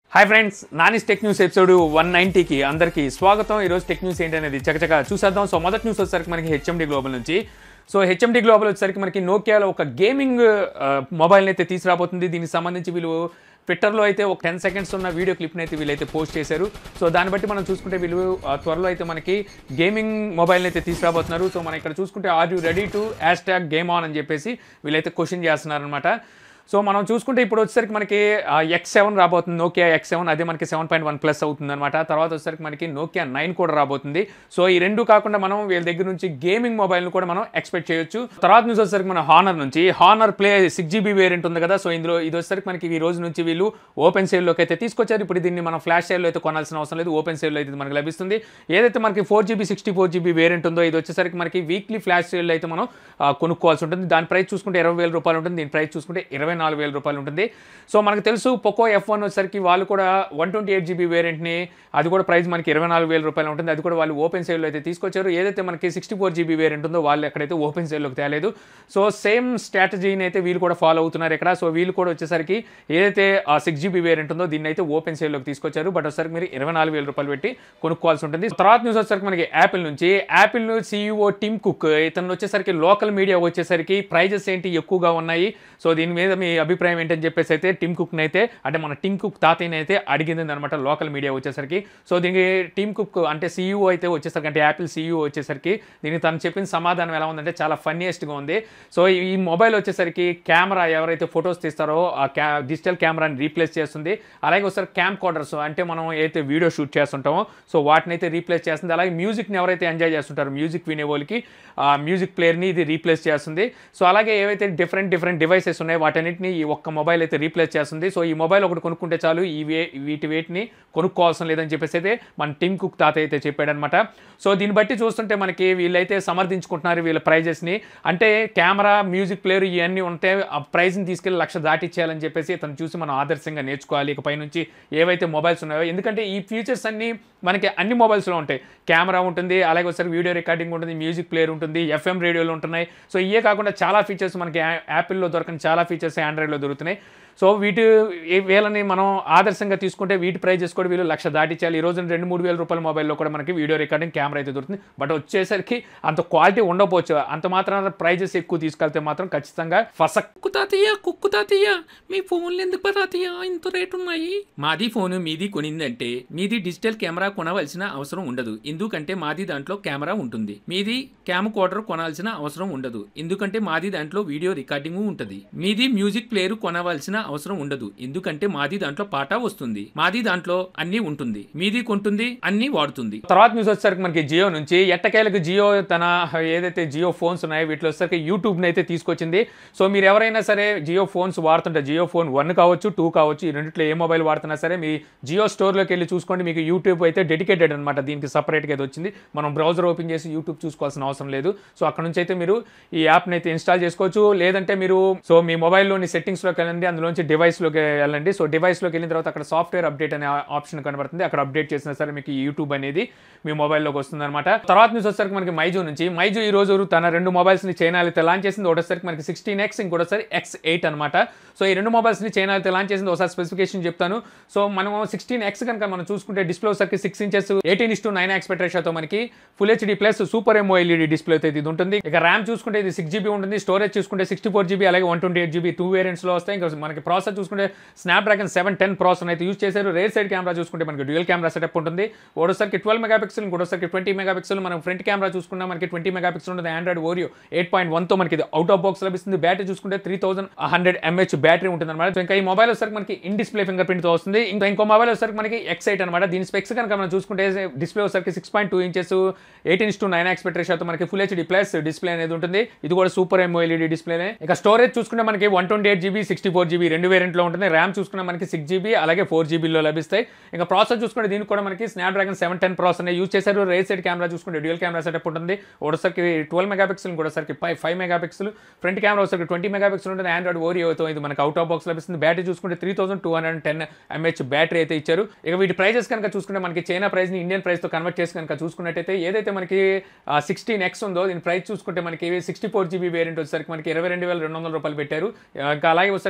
hi friends Nani's tech news episode one నైన్టీకి అందరికీ స్వాగతం ఈరోజు టెక్ న్యూస్ ఏంటనేది చకచక చూసేద్దాం సో మొదటి న్యూస్ వచ్చేసరికి మనకి హెచ్ఎండి గ్లోబల్ నుంచి సో హెచ్ఎండి గ్లోబల్ వచ్చేసరికి మనకి నోకియాలో ఒక గేమింగ్ మొబైల్ని అయితే తీసుకురాబోతుంది దీనికి సంబంధించి వీళ్ళు ట్విట్టర్లో అయితే ఒక టెన్ సెకండ్స్ ఉన్న వీడియో క్లిప్ని అయితే వీళ్ళైతే పోస్ట్ చేశారు సో దాన్ని బట్టి మనం చూసుకుంటే వీళ్ళు ఆ, త్వరలో అయితే మనకి గేమింగ్ మొబైల్ని అయితే తీసుకురాబోతున్నారు సో మనం ఇక్కడ చూసుకుంటే are you ready to hashtag game on అని చెప్పేసి వీళ్ళైతే క్వశ్చన్ చేస్తున్నారు అనమాట సో మనం చూసుకుంటే ఇప్పుడు వచ్చేసరికి మనకి ఎక్స్ సెవెన్ రాబోతుంది నోకియా ఎక్స్ సెవెన్ అదే మనకి సెవెన్ పాయింట్ వన్ ప్లస్ అవుతుంది అనమాట తర్వాత వచ్చేసరికి మనకి నోకియా నైన్ కూడా రాబోతుంది సో ఈ రెండు కాకుండా మనం వీళ్ళ దగ్గర నుంచి గేమింగ్ మొబైల్ని కూడా మనం ఎక్స్పెక్ట్ చేయొచ్చు తర్వాత న్యూస్ వచ్చేసరికి మన హానర్ నుంచి Honor play six GB variant ఉంది కదా సో ఇందులో ఇది వచ్చేసరికి మనకి ఈ రోజు నుంచి వీళ్ళు ఓపెన్ సేల్లోకి అయితే తీసుకొచ్చారు ఇప్పుడు దీన్ని మనం ఫ్లాష్ సేల్లో అయితే కొనాల్సిన అవసరం లేదు ఓపెన్ సేల్లో అయితే ఇది మనకి లభిస్తుంది ఏదైతే మనకి four GB sixty four GB variant ఉందో ఇది వచ్చేసరికి మనకి వీక్లీ ఫ్లాష్ సేల్ అయితే మనం ఆ, కొనుక్కోవాల్సి ఉంటుంది దాని ప్రైస్ చూసుకుంటే ఇరవై వేల రూపాయలు ఉంటుంది దీని ప్రైస్ చూసుకుంటే ఇరవై నాలుగు వేల రూపాయలు ఉంటుంది సో మనకు తెలుసు పొకో ఎఫ్ వన్ వచ్చేసరికి వాళ్ళు కూడా వన్ ట్వంటీ ఎయిట్ జీబీ వేరియంట్ని అది కూడా ప్రైస్ మనకి ఇరవై నాలుగు వేల రూపాయలు ఉంటుంది అది కూడా వాళ్ళు ఓపెన్ సేల్లో అయితే తీసుకొచ్చారు ఏదైతే మనకి సిక్స్టీ ఫోర్ జీబీ వేరియంట్ ఉందో వాళ్ళు ఎక్కడైతే ఓపెన్ సేల్లోకి తేలేదు సో సేమ్ స్ట్రాటజీని అయితే వీళ్ళు కూడా ఫాలో అవుతున్నారు ఇక్కడ సో వీళ్ళు కూడా వచ్చేసరికి ఏదైతే ఆ సిక్స్ జీబీ వేరియంట్ ఉందో దీన్ని అయితే ఓపెన్ సేల్లోకి తీసుకొచ్చారు బట్ వచ్చేసరికి మీరు ఇరవై నాలుగు వేల రూపాయలు పెట్టి కొనుక్కోవాల్సి ఉంటుంది తర్వాత న్యూస్ వచ్చేసరికి మనకి యాపిల్ నుంచి యాపిల్ సీఈఓ టిమ్ కుక్ ఇతను వచ్చేసరికి లోకల్ మీడియా వచ్చేసరికి ప్రైజెస్ ఏంటి ఎక్కువగా ఉన్నాయి సో దీని మీద మీ అభిప్రాయం ఏంటని చెప్పేసి అయితే టిమ్ కుక్ని అయితే అంటే మన టిమ్ కుక్ తాతయ్యని అయితే అడిగింది అనమాట లోకల్ మీడియా వచ్చేసరికి సో దీనికి టీమ్ కుక్ అంటే సీఈఓ అయితే వచ్చేసరికి అంటే యాపిల్ సీఈఓ వచ్చేసరికి దీనికి తను చెప్పిన సమాధానం ఎలా ఉందంటే చాలా ఫన్నీయెస్ట్గా ఉంది సో ఈ మొబైల్ వచ్చేసరికి కెమెరా ఎవరైతే ఫొటోస్ తీస్తారో ఆ క్యా డిజిటల్ కెమెరాని రీప్లేస్ చేస్తుంది అలాగే ఒకసారి క్యామ్ కోడర్స్ అంటే మనం ఏదైతే వీడియో షూట్ చేస్తుంటామో సో వాటిని అయితే రీప్లేస్ చేస్తుంది అలాగే మ్యూజిక్ని ఎవరైతే ఎంజాయ్ చేస్తుంటారో మ్యూజిక్ వినే వాళ్ళకి ఆ మ్యూజిక్ ప్లేయర్ని ఇది రీప్లేస్ చేస్తుంది సో అలాగే ఏవైతే డిఫరెంట్ డిఫరెంట్ డివైసెస్ ఉన్నాయో వాటన్నిటిని ఈ ఒక్క మొబైల్ అయితే రీప్లేస్ చేస్తుంది సో ఈ మొబైల్ ఒకటి కొనుక్కుంటే చాలు ఈ వే వీటి వేటిని కొనుక్కోవాల్సిన లేదని చెప్పేసి అయితే మన టిమ్ కుక్ తాత అయితే చెప్పాడనమాట సో దీన్ని బట్టి చూస్తుంటే మనకి వీళ్ళైతే సమర్థించుకుంటున్నారు వీళ్ళ ప్రైజెస్ని అంటే కెమెరా మ్యూజిక్ ప్లేయర్ ఇవన్నీ ఉంటే ఆ ప్రైజ్ని తీసుకెళ్ళి లక్ష దాటిచ్చేయాలని చెప్పేసి తను చూసి మనం ఆదర్శంగా నేర్చుకోవాలి ఇక పైనుంచి ఏవైతే మొబైల్స్ ఉన్నాయో ఎందుకంటే ఈ ఫీచర్స్ అన్నీ మనకి అన్ని మొబైల్స్లో ఉంటాయి కెమెరా ఉంటుంది అలాగే ఒకసారి వీడియో రికార్డింగ్ ఉంటుంది మ్యూజిక్ ప్లేయర్ ఉంటుంది ఎఫ్ఎం రేడియోలు ఉంటున్నాయి సో ఇవే కాకుండా చాలా ఫీచర్స్ మనకి యా- యాపిల్లో దొరకని చాలా ఫీచర్స్ ఆండ్రాయిడ్లో దొరుకుతున్నాయి సో వీటి ఈ- వీళ్ళని మనం ఆదర్శంగా తీసుకుంటే వీటి ప్రైజెస్ కూడా వీళ్ళు లక్ష దాటించాలి ఈ రోజున రెండు మూడు వేల రూపాయల మొబైల్లో కూడా మనకి వీడియో రికార్డింగ్ కెమెరా అయితే దొరుకుతుంది బట్ వచ్చేసరికి అంత క్వాలిటీ ఉండకపోవచ్చు అంత మాత్రం ప్రైజెస్ ఎక్కువ తీసుకెళ్తే మాత్రం ఖచ్చితంగా ఫసక్ కుక్కు తాతయ్య కుక్కు తాతయ్య మీ ఫోన్లు ఎందుకు తాతయ్య ఇంత రేటు ఉన్నాయి మాది ఫోను మీది కొనిందంటే మీది డిజిటల్ కెమెరా కొనవలసిన అవసరం ఉండదు ఎందుకంటే మాది దాంట్లో కెమెరా ఉంటుంది మీది క్యామ్ కోడర్ కొనాల్సిన అవసరం ఉండదు ఎందుకంటే మాది దాంట్లో వీడియో రికార్డింగ్ ఉంటుంది మీది మ్యూజిక్ ప్లేయర్ కొనవలసిన అవసరం ఉండదు ఎందుకంటే మాది దాంట్లో పాట వస్తుంది మాది దాంట్లో అన్ని ఉంటుంది మీది కొంటుంది అన్ని వాడుతుంది తర్వాత న్యూస్ వచ్చేసరికి మనకి జియో నుంచి ఎట్టకేలకు జియో తన ఏదైతే జియో ఫోన్స్ ఉన్నాయో వీటిలో వచ్చేసరికి యూట్యూబ్ని అయితే తీసుకొచ్చింది సో మీరు ఎవరైనా సరే జియో ఫోన్స్ వాడుతుంటే జియో ఫోన్ వన్ కావచ్చు టూ కావచ్చు ఈ రెండిట్లో ఏ మొబైల్ వాడుతున్నా సరే మీ జియో స్టోర్లోకి వెళ్ళి చూసుకోండి మీకు యూట్యూబ్ అయితే డెడికేటెడ్ అనమాట దీనికి సపరేట్గా అయితే వచ్చింది మనం బ్రౌజర్ ఓపెన్ చేసి యూట్యూబ్ చూసుకోవాల్సిన అవసరం లేదు సో అక్కడ నుంచి అయితే మీరు ఈ యాప్ని అయితే ఇన్స్టాల్ చేసుకోవచ్చు లేదంటే మీరు సో మీ మొబైల్లోని సెట్టింగ్స్లోకి వెళ్ళండి అందులోంచి డివైస్లోకి వెళ్ళండి సో డివైస్లోకి వెళ్ళిన తర్వాత అక్కడ సాఫ్ట్వేర్ అప్డేట్ అనే ఆప్షన్ కనబడుతుంది అక్కడ అప్డేట్ చేసినా సరే మీకు ఈ యూట్యూబ్ అనేది మీ మొబైల్లోకి వస్తుంది అనమాట తర్వాత న్యూస్ వచ్చేసరికి మనకి మైజూ నుంచి మైజూ ఈ రోజు తన రెండు మొబైల్స్ని చైనా అయితే లాంచ్ చేసింది ఒకటేసరికి మనకి సిక్స్టీన్ ఎక్స్ ఇంకోటిసారి ఎక్స్ ఎయిట్ అనమాట సో ఈ రెండు మొబైల్స్ని చైనా అయితే లాంచ్ చేసింది ఒకసారి స్పెసిఫికేషన్ చెప్తాను సో మనం సిక్స్టీన్ ఎక్స్ కనుక మనం చూసుకుంటే డిస్ప్లే వచ్చరికి six inches eighteen is to nine aspect రేషియోతో మనకి full HD plus super AMOLED display అయితే ఇది ఉంటుంది ఇక ర్యామ్ చూసుకుంటే ఇది సిక్స్ జీబీ ఉంటుంది స్టోరేజ్ చూసుకుంటే సిక్స్టీ ఫోర్ జీబీ అలాగే one twenty eight GB two వేరియంట్స్లో వస్తాయి ఇంకా మనకి ప్రాసెస్ చూసుకుంటే స్నాప్డ్రాగన్ సెవెన్ టెన్ ప్రాసెస్ అయితే యూస్ చేశారు రేర్ సైడ్ కెమెరా చూసుకుంటే మనకి డ్యూయల్ కెమెరా సెటప్ ఉంటుంది ఒకటోసరికి ట్వెల్వ్ మెగా పిక్సెల్ ఇంకోటిసరికి ట్వంటీ మెగా పిక్సెల్ మనం ఫ్రంట్ కెమెరా చూసుకున్నా మనకి ట్వంటీ మెగా పిక్సెల్ ఉంటుంది ఆండ్రాయిడ్ ఓరియో ఎయిట్ పాయింట్ వన్తో మనకి ఇది అవుట్ ఆఫ్ బాక్స్ లభిస్తుంది బ్యాటరీ చూసుకుంటే three thousand hundred M H battery ఉంటుంది అనమాట సో ఇంకా ఈ మొబైల్ వచ్చరికి మనకి ఇన్ డిస్ప్లే ఫింగర్ ప్రింట్తో వస్తుంది ఇంకా ఇంకో మొబైల్ వచ్చరికి మనకి ఎక్స్ ఎయిట్ అనమాట దీని స్పెక్స్ కనుక మనం చూసుకుంటే డిస్ప్లే వచ్చరికి six point two inches eighteen to nine aspect రేషియోతో మనకి ఫుల్ హెచ్డి ప్లస్ డిస్ప్లే అనేది ఉంటుంది ఇది కూడా సూపర్ ఎంఓ ఎల్ఈడి డిస్ప్లేనే ఇక స్టోరేజ్ చూసుకుంటే మనకి one twenty eight GB sixty four GB రెండు వేరియంట్లో ఉంటుంది ర్యామ్ చూసుకుంటే మనకి సిక్స్ జీబీ అలాగే ఫోర్ జీబీలో లభిస్తాయి ఇంకా ప్రాసెస్ చూసుకుంటే దీనికి కూడా మనకి స్నాప్డ్రాగన్ సెవెన్ టెన్ ప్రాసెస్ అనేది యూస్ చేశారు రేర్ సైడ్ కెమెరా చూసుకుంటే డ్యూయల్ కెమెరా సెటప్ ఉంటుంది ఒకసారికి ట్వెల్వ్ మెగా పిక్సెల్ ఇంకోటిసరికి five five mega megapixel front camera వచ్చరికి ట్వంటీ మెగా పిక్సెల్ ఉంటుంది ఆండ్రాయిడ్ ఓరియోతో ఇది మనకి అవుట్ ఆఫ్ బాక్స్ లభిస్తుంది బ్యాటరీ చూసుకుంటే three thousand two hundred ten M H battery అయితే ఇచ్చారు ఇక వీటి ప్రైజెస్ కనుక చూసుకుంటే మనకి చైనా ప్రైస్ ని ఇండియన్ ప్రైస్ తో కన్వర్ట్ చేసి కనుక చూసుకున్నట్టయితే ఏదైతే మనకి సిక్స్టీన్ ఎక్స్ ఉందో దీని ప్రైస్ చూసుకుంటే మనకి సిక్స్టీ ఫోర్ జీబీ వేరియంట్ వచ్చేసరికి మనకి ఇరవై రెండు వేల రెండు వందల రూపాయలు పెట్టారు ఇంకా అలాగే వచ్చేసరికి one twenty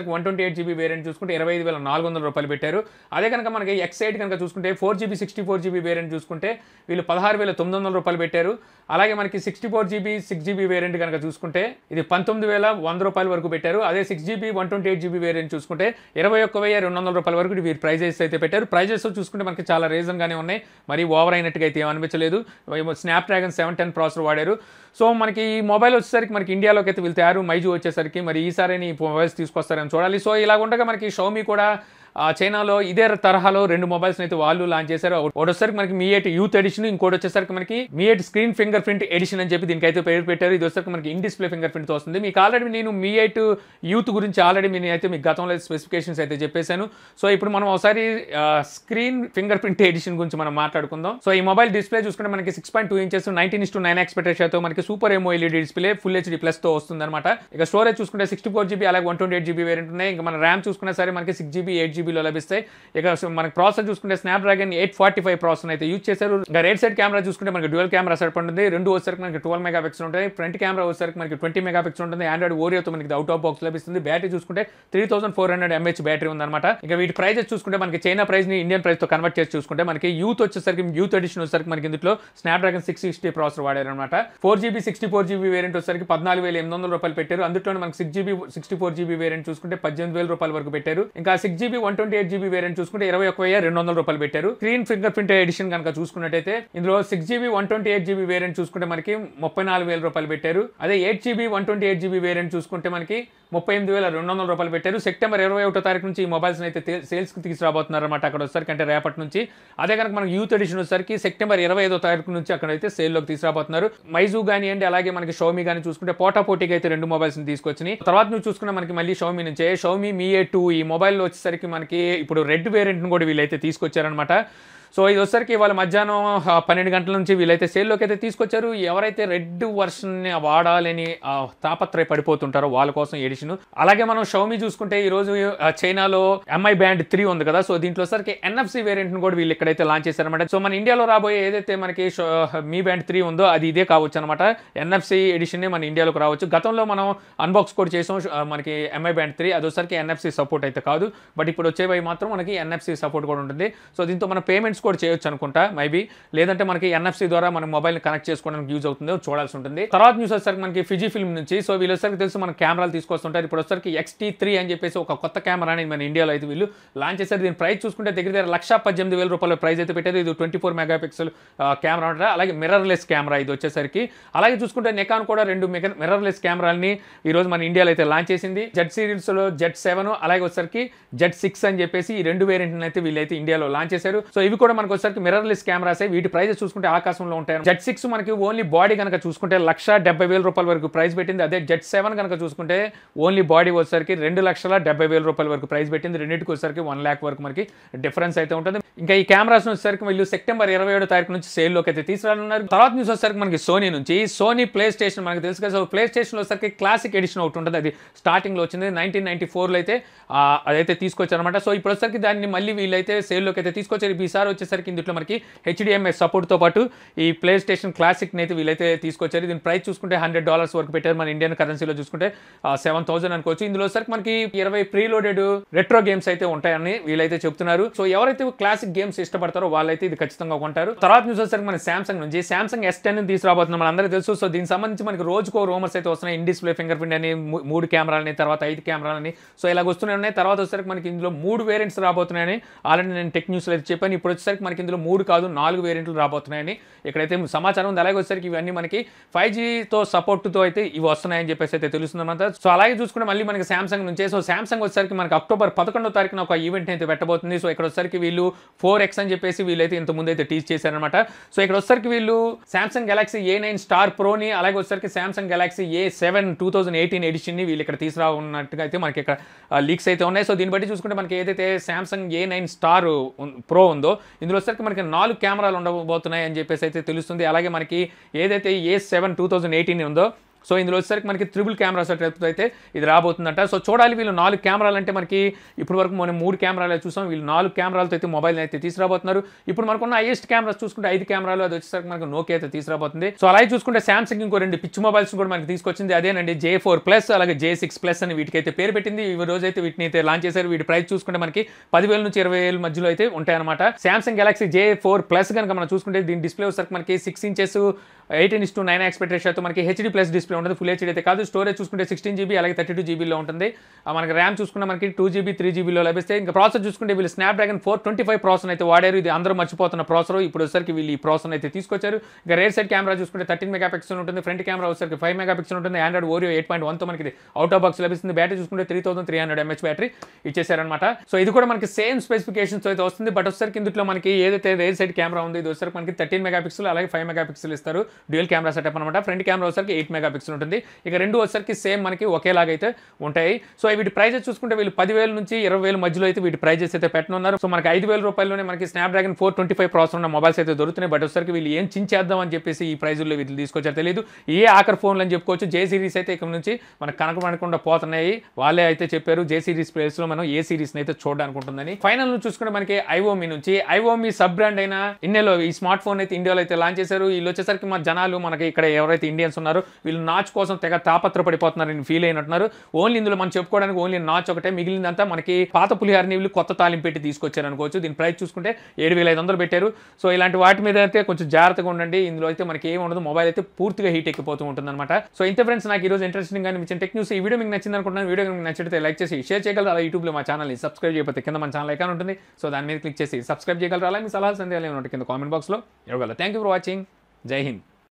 eight GB variant చూసుకుంటే ఇరవై ఐదు వేల నాలుగు వందల రూపాయలు పెట్టారు అదే కనుక మనకి ఎక్స్ ఎయిట్ కనుక చూసుకుంటే four GB sixty four GB variant చూసుకుంటే వీళ్ళు పదహారు వేల తొమ్మిది వందల రూపాయలు పెట్టారు అలాగే మనకి sixty four GB six GB variant కనుక చూసుకుంటే ఇది పంతొమ్మిది వేల వంద రూపాయల వరకు పెట్టారు అదే six GB one twenty eight GB variant చూసుకుంటే ఇరవై ఒక్క వెయ్యి రెండు వందల రూపాయల వరకు వీరి ప్రైజెస్ అయితే పెట్టారు ప్రైజెస్ చూసుకుంటే మనకి చాలా రీజన్గానే ఉన్నాయి మరి ఓవర్ అయినట్టుగా అయితే ఏం అనిపించలేదు Snapdragon seven ten processor వాడారు సో మనకి ఈ మొబైల్ వచ్చేసరికి మనకి ఇండియాలోకి అయితే వీళ్ళు తయారు మైజు వచ్చేసరికి మరి ఈసారి ఈ మొబైల్స్ తీసుకొస్తారని చూడాలి సో ఇలా ఉండగా మనకి షౌమి కూడా ఆ, చైనాలో ఇదే తరహాలో రెండు మొబైల్స్ అయితే వాళ్ళు లాంచ్ చేశారు ఒకటి వచ్చేసరికి మనకి మీ ఎయిట్ యూత్ ఎడిషన్ ఇంకోటి వచ్చేసరికి మనకి Mi eight screen fingerprint edition అని చెప్పి దీనికైతే పేరు పెట్టారు ఇది వచ్చేసరికి మనకి ఇన్ డిస్ప్లే ఫింగర్ ప్రింట్ వస్తుంది మీకు ఆల్రెడీ నేను మీ ఎయిట్ యూత్ గురించి ఆల్రెడీ నేను అయితే మీకు గతంలో స్పెసిఫికేషన్స్ అయితే చెప్పేశాను సో ఇప్పుడు మనం ఒకసారి స్క్రీన్ ఫింగర్ ప్రింట్ ఎడిషన్ గురించి మనం మాట్లాడుకుందాం సో ఈ మొబైల్ డిస్ప్లే చూసుకుంటే మనకి six point two inches nineteen is to nine ఎక్స్పెక్టేషన్తో మనకి super AMOLED display full HD plus తో వస్తుంది అనమాట ఇక స్టోరేజ్ చూసుకుంటే సిక్స్టీ ఫోర్ జీబీ అలాగే one twenty eight GB variant ఉన్నాయి ఇంకా మన ర్యామ్ చూసుకున్నా సరే మనకి సిక్స్ జీబీ ఎయిట్ జీబీలో లభిస్తాయి ఇక సో మనకి ప్రాసెసర్ చూసుకుంటే Snapdragon eight forty five processor అయితే యూజ్ చేశారు ఇంకా రైట్ సైడ్ కెమెరా చూసుకుంటే మనకి డ్యూయల్ కెమెరా సెట్ ఉంటుంది రెండు వచ్చేసరికి మనకి ట్వెల్వ్ మెగా పిక్సెల్ ఉంటాయి ఫ్రంట్ కెమెరా వచ్చేసరికి మనకి ట్వంటీ మెగా పిక్సెల్ ఉంటుంది ఆండ్రాయిడ్ ఓరియోతో మనకి అవుట్ ఆఫ్ బాక్స్ లభిస్తుంది బ్యాటరీ చూసుకుంటే three thousand four hundred M H battery ఉందన్నమాట ఇక వీటి ప్రైజెస్ చూసుకుంటే మనకి చైనా ప్రైస్ ని ఇండియన్ ప్రైస్ తో కన్వర్ట్ చేసి చూసుకుంటే మనకి యూత్ వచ్చేసరికి యూత్ ఎడిషన్ వచ్చేసరికి మనకి ఇందులో Snapdragon six sixty processor వాడారు అనమాట four GB sixty four GB variant వచ్చేసరికి పద్నాలుగు వేల ఎనిమిది వందల రూపాయలు పెట్టారు అందులోనే మనకి six GB sixty four GB variant చూసుకుంటే పద్దెనిమిది వేల రూపాయల వరకు పెట్టారు ఇంకా six GB one twenty eight GB variant చూసుకుంటే ఇరవై ఒక వెయ్యి రెండు వందల రూపాయలు పెట్టారు స్క్రీన్ ఫింగర్ ప్రింట్ ఎడిషన్ కనుక చూసుకున్నట్టయితే ఇందులో six GB one twenty eight GB variant చూసుకుంటే మనకి ముప్పై నాలుగు వేల రూపాయలు పెట్టారు అదే eight GB one twenty eight GB variant చూసుకుంటే మనకి ముప్పై ఎనిమిది వేల రెండు వందల రూపాయలు పెట్టారు సెప్టెంబర్ ఇరవై ఒకటో తారీఖు నుంచి ఈ మొబైల్స్ అయితే సేల్స్ కి తీసుకురాబోతున్నారు అనమాట అక్కడ వచ్చేసరికి అంటే రేపటి నుంచి అదే కనుక మనకి యూత్ ఎడిషన్ వచ్చేసరికి సెప్టెంబర్ ఇరవై ఐదో తారీఖు నుంచి అక్కడ అయితే సేల్లోకి తీసుకురాబోతున్నారు మైజూ కానివ్వండి అలాగే మనకి షోమి కానీ చూసుకుంటే పోటా పోటీకి అయితే రెండు మొబైల్స్ తీసుకొచ్చినాయి తర్వాత నువ్వు చూసుకున్న మనకి మళ్ళీ షోమి నుంచే షోమి మీ ఏ టూ ఈ మొబైల్ వచ్చేసరికి మనకి ఇప్పుడు రెడ్ వేరియంట్ని కూడా వీళ్ళైతే తీసుకొచ్చారనమాట సో ఇది వచ్చేసరికి ఇవాళ మధ్యాహ్నం ఆ, పన్నెండు గంటల నుంచి వీళ్ళైతే సేల్లోకి అయితే తీసుకొచ్చారు ఎవరైతే రెడ్ వర్షన్ని వాడాలని ఆ, తాపత్రయ పడిపోతుంటారో వాళ్ళ కోసం ఎడిషన్ అలాగే మనం షౌమి చూసుకుంటే ఈ రోజు ఆ, చైనాలో ఎంఐ బ్యాండ్ త్రీ ఉంది కదా సో దీంట్లో వచ్చరికి ఎన్ఎఫ్సి వేరియంట్ కూడా వీళ్ళు ఇక్కడైతే లాంచ్ చేశారన్నమాట సో మన ఇండియాలో రాబోయే ఏదైతే మనకి షో- మీ బ్యాండ్ త్రీ ఉందో అది ఇదే కావచ్చు అనమాట ఎన్ఎఫ్సి ఎడిషన్ మన ఇండియాలోకి రావచ్చు గతంలో మనం అన్బాక్స్ కూడా చేసాం ఆ, మనకి ఎంఐ బ్యాండ్ త్రీ అది వచ్చరికి ఎన్ఎఫ్సి సపోర్ట్ అయితే కాదు బట్ ఇప్పుడు వచ్చేవి మాత్రం మనకి ఎన్ఎఫ్సి సపోర్ట్ కూడా ఉంటుంది సో దీంతో మన పేమెంట్స్ కూడా చేయొచ్చు అనుకుంటా మేబీ లేదంటే మనకి ఎన్ఎఫ్సి ద్వారా మన మొబైల్ కనెక్ట్ చేసుకోవడానికి యూజ్ అవుతుందో చూడాల్సి ఉంటుంది తర్వాత న్యూస్ వచ్చేసరికి మనకి ఫిజీ ఫిల్మ్ నుంచి సో వీళ్ళు వచ్చరికి తెలుసు మన కెమెరాలు తీసుకొస్తుంటారు ఇప్పుడు వచ్చరికి ఎక్స్టీ త్రీ అని చెప్పేసి ఒక కొత్త కెమెరా అని మన ఇండియాలో అయితే వీళ్ళు లాంచ్ చేశారు దీని ప్రైస్ చూసుకుంటే దగ్గర దగ్గర లక్ష పద్దెనిమిది వేల రూపాయల ప్రైస్ అయితే పెట్టారు ఇది twenty four megapixel camera ఉంటుంది అలాగే మిర్రర్లెస్ కెమెరా ఇది వచ్చేసరికి అలాగే చూసుకుంటే నెకాన్ కూడా రెండు మిర్రర్లెస్ కెమెరాలని ఈ రోజు మన ఇండియాలో అయితే లాంచ్ చేసింది జెడ్ సిరీస్ లో జెడ్ సెవెన్ అలాగే వచ్చరికి జెడ్ సిక్స్ అని చెప్పేసి ఈ రెండు వేరియంట్ అయితే వీళ్ళైతే ఇండియాలో లాంచ్ చేశారు సో ఇవి కూడా మనకు వచ్చరికి మిర్రర్లెస్ కెమెరాస్ వీటి ప్రైజెస్ చూసుకుంటే ఆకాశంలో ఉంటాయి జెడ్ సిక్స్ మనకి ఓన్లీ బాడీ కనుక చూసుకుంటే లక్ష డెబ్బై వేల రూపాయల వరకు ప్రైస్ పెట్టింది అదే జెడ్ సెవెన్ కనుక చూసుకుంటే ఓన్లీ బాడీ వచ్చేసరికి రెండు లక్షల డెబ్బై వేల రూపాయల వరకు ప్రైస్ పెట్టింది రెండింటికి వచ్చేసరికి వన్ ల్యాక్ వరకు మనకి డిఫరెన్స్ అయితే ఉంటుంది ఇంకా ఈ కెమెరాస్ వచ్చేసరికి వీళ్ళు సెప్టెంబర్ ఇరవై ఏడో తారీఖు నుంచి సేల్లోకి అయితే తీసుకురానున్నారు తర్వాత న్యూస్ వచ్చేసరికి మనకి సోనీ నుంచి సోనీ ప్లే స్టేషన్ మనకి తెలుసు కదా సో ప్లే స్టేషన్ వచ్చేసరికి క్లాసిక్ ఎడిషన్ ఒకటి ఉంటుంది అది స్టార్టింగ్ లో వచ్చింది నైన్టీన్ నైన్టీ ఫోర్లో అయితే ఆ, అదైతే తీసుకొచ్చారనమాట సో ఇప్పుడు వచ్చేసరికి దాన్ని మళ్ళీ వీళ్ళైతే సేల్లోకి అయితే తీసుకొచ్చారు ఈసారి వచ్చేసరికి ఇందులో మనకి హెచ్డిఎంఐ సపోర్ట్తో పాటు ఈ ప్లే స్టేషన్ క్లాసిక్ని అయితే వీళ్ళైతే తీసుకొచ్చారు దీని ప్రైస్ చూసుకుంటే హండ్రెడ్ డాలర్స్ వరకు పెట్టారు మన ఇండియన్ కరెన్సీలో చూసుకుంటే సెవెన్ థౌసండ్ అనుకోవచ్చు ఇందులో వచ్చరికి మనకి ఇరవై ప్రీలోడెడ్ రెట్రో గేమ్స్ అయితే ఉంటాయని వీళ్ళైతే చెప్తున్నారు సో ఎవరైతే క్లాసిక్ గేమ్స్ ఇష్టపడతారో వాళ్ళైతే ఇది ఖచ్చితంగా కొంటారు తర్వాత న్యూస్ వచ్చేసరికి మన సామ్సంగ్ నుంచి సామ్సంగ్ ఎస్ టెన్ తీసుకురాబోతున్నాం మనందరికీ తెలుసు సో దీనికి సంబంధించి మనకి రోజుకో రూమర్స్ అయితే వస్తున్నాయి ఇన్ డిస్ప్లే ఫింగర్ ప్రింట్ అని మూ- మూడు కెమెరాలని తర్వాత ఐదు కెమెరాలని సో ఇలా వస్తూనే ఉన్నాయి తర్వాత వచ్చేసరికి మనకి ఇందులో మూడు వేరియంట్స్ రాబోతున్నాయని ఆల్రెడీ నేను టెక్ న్యూస్లో అయితే చెప్పాను ఇప్పుడు వచ్చేసరికి మనకి ఇందులో మూడు కాదు నాలుగు వేరియంట్లు రాబోతున్నాయని ఇక్కడైతే సమాచారం ఉంది అలాగే వచ్చేసరికి ఇవన్నీ మనకి ఫైవ్ జీతో సపోర్ట్తో అయితే ఇవి వస్తున్నాయని చెప్పేసి అయితే తెలుస్తుంది అనమాట సో అలాగే చూసుకుంటే మళ్ళీ మనకి సామ్సంగ్ నుంచే సో సామ్సంగ్ వచ్చేసరికి మనకి అక్టోబర్ పదకొండో తారీఖున ఒక ఈవెంట్ అయితే పెట్టబోతుంది సో ఇక్కడ వచ్చేసరికి వీళ్ళు ఫోర్ ఎక్స్ అని చెప్పేసి వీళ్ళైతే ఇంత ముందు అయితే టీచ్ చేశారనమాట సో ఇక్కడ వచ్చేసరికి వీళ్ళు Samsung Galaxy A nine star ప్రోని అలాగే వచ్చేసరికి Samsung Galaxy A seven two thousand eighteen ఎడిషన్ని వీళ్ళు ఇక్కడ తీసుకురావున్నట్టుగా అయితే మనకి ఇక్కడ లీక్స్ అయితే ఉన్నాయి సో దీన్ని బట్టి చూసుకుంటే మనకి ఏదైతే Samsung A nine star pro ఉందో ఇందులో వచ్చేసరికి మనకి నాలుగు కెమెరాలు ఉండబోతున్నాయి అని చెప్పేసి అయితే తెలుస్తుంది అలాగే మనకి ఏదైతే A seven two thousand eighteen ఉందో సో ఇందులో వచ్చేసరికి మనకి త్రిబుల్ కెమెరా సెటప్ అయితే ఇది రాబోతుందంట సో చూడాలి వీళ్ళు నాలుగు కెమెరాలు అంటే మనకి ఇప్పుడు వరకు మనం మూడు కెమెరాలు చూసాం వీళ్ళు నాలుగు కెమెరాలతో అయితే మొబైల్ అయితే తీసుకురాబోతున్నారు ఇప్పుడు మనకున్న హైయెస్ట్ కెమెరాస్ చూసుకుంటే ఐదు కెమెరాలు అది వచ్చేసరికి మనకు నోకియా అయితే తీసుకురాబోతుంది సో అలాగే చూసుకుంటే సామ్సంగ్ ఇంకో రెండు పిచ్చి మొబైల్స్ కూడా మనకి తీసుకొచ్చింది అదేనండి జే ఫోర్ ప్లస్ అలాగే జే సిక్స్ ప్లస్ అని వీటికైతే పేరు పెట్టింది ఈ రోజు అయితే వీటిని అయితే లాంచ్ చేశారు వీటి ప్రైస్ చూసుకుంటే మనకి పదివేల నుంచి ఇరవై వేల మధ్యలో అయితే ఉంటాయన్నమాట Samsung Galaxy J four plus కనుక మనం చూసుకుంటే దీని డిస్ప్లే వచ్చేసరికి మనకి six inches eighteen is to nine aspect రేషియోతో మనకి హెచ్డీ ప్లస్ డిస్ప్లే ఉంటుంది ఫుల్ హెచ్డీ అయితే కాదు స్టోరేజ్ చూసుకుంటే సిక్స్టీన్ జీబీ అలాగే థర్టీ టూ జీబీలో ఉంటుంది ఆ మనకి ర్యామ్ చూసుకుంటే మనకి టూ జీబీ త్రీ జీబీలో లభిస్తే ఇంకా ప్రాసెస్ చూసుకుంటే వీళ్ళు Snapdragon four twenty five process అయితే వాడారు ఇది అందరూ మర్చిపోతున్న ప్రాసెసర్ ఇప్పుడు వచ్చేసరికి వీళ్ళు ఈ ప్రాసెస్ అయితే తీసుకొచ్చారు ఇక రేర్ సైడ్ కెమెరా చూసుకుంటే థర్టీన్ మెగా పిక్సెల్ ఉంటుంది ఫ్రంట్ కెమెరా వచ్చేసరికి ఫైవ్ మెగా పిక్సెల్ ఉంటుంది ఆండ్రాయిడ్ ఓరియో ఎయిట్ పాయింట్ వన్తో మనకి అవుట్ ఆఫ్ బాక్స్ లభిస్తుంది బ్యాటరీ చూసుకుంటే three thousand three hundred M H battery ఇచ్చేసారనమాట సో ఇది కూడా మనకి సేమ్ స్పెసిఫికేషన్స్ అయితే వస్తుంది బట్ వచ్చేసరికి ఇందులో మనకి ఏదైతే రేర్ సైడ్ కెమెరా ఉంది ఇది వచ్చేసరికి మనకి థర్టీన్ మెగా పిక్సెల్ అలాగే ఫైవ్ మెగా పిక్సెల్ ఇస్తారు డ్యూయల్ కెమెరా సెటప్ అనమాట ఫ్రంట్ కెమెరా వచ్చేసరికి ఎయిట్ మెగా పిక్సెల్ ఉంటుంది ఇక రెండు వచ్చేసరికి సేమ్ మనకి ఒకేలాగా అయితే ఉంటాయి సో వీటి ప్రైజెస్ చూసుకుంటే వీళ్ళు పదివేల నుంచి ఇరవై వేల మధ్యలో అయితే వీటి ప్రైజెస్ అయితే పెట్టనున్నారు సో మనకి ఐదు వేల రూపాయల్లోనే మనకి Snapdragon four twenty five process ఉన్న మొబైల్స్ అయితే దొరుకుతున్నాయి బట్ వచ్చేసరికి వీళ్ళు ఏం చించేద్దాం అని చెప్పేసి ఈ ప్రైజుల్లో వీళ్ళు తీసుకొచ్చారు తెలియదు ఏ ఆఖర్ ఫోన్లు అని చెప్పుకోవచ్చు జే సిరీస్ అయితే ఇక్కడ నుంచి మనకు కనకబడకుండా పోతున్నాయి వాళ్ళే అయితే చెప్పారు జే సిరీస్ ప్లేస్ లో మనం ఏ సిరీస్ అయితే చూడడానికి ఉంటుందని ఫైనల్ చూసుకుంటే మనకి ఐఓమి నుంచి ఐఓమి సబ్ బ్రాండ్ అయిన ఇండియాలో ఈ స్మార్ట్ ఫోన్ అయితే ఇండియాలో అయితే లాంచ్ చేశారు వీళ్ళు వచ్చేసరికి మన జనాలు మనకి ఇక్కడ ఎవరైతే ఇండియన్స్ ఉన్నారో వీళ్ళు నాచ్ కోసం తెగ తాపత్ర పడిపోతున్నారని ఫీల్ అయినట్టున్నారు ఓన్లీ ఇందులో మనం చెప్పుకోవడానికి ఓన్లీ నాచ్ ఒకటే మిగిలిందంతా మనకి పాత పులిహారని వీళ్ళు కొత్త తాలింపు పెట్టి తీసుకొచ్చారు అనుకోవచ్చు దీని ప్రైస్ చూసుకుంటే ఏడు వేల ఐదు వందలు పెట్టారు సో ఇలాంటి వాటి మీద అయితే కొంచెం జాగ్రత్తగా ఉండండి ఇందులో అయితే మనకి ఏమి ఉండదు మొబైల్ అయితే పూర్తిగా హీట్ ఎక్కిపోతూ ఉంటుంది అనమాట సో ఇంత ఫ్రెండ్స్ నాకు ఈ రోజు ఇంట్రెస్టింగ్ గా అనిపించిన టెక్ న్యూస్ ఈ వీడియో మీకు నచ్చింది అనుకుంటున్నాను వీడియో మీకు నచ్చితే లైక్ చేసి షేర్ చేయగలరు అలా యూట్యూబ్లో మా ఛానల్ని సబ్స్క్రైబ్ చేయకపోతే కింద మన ఛానల్ ఐకాన్ ఉంటుంది సో దాని మీద క్లిక్ చేసి సబ్స్క్రైబ్ చేయగలరు అలా మీ సలహాలు సందేహాలు ఏమైనా ఉంటే కింద కామెంట్ బాక్స్లో ఇవ్వగలరు థ్యాంక్ యూ ఫర్ వాచింగ్ జై హింద్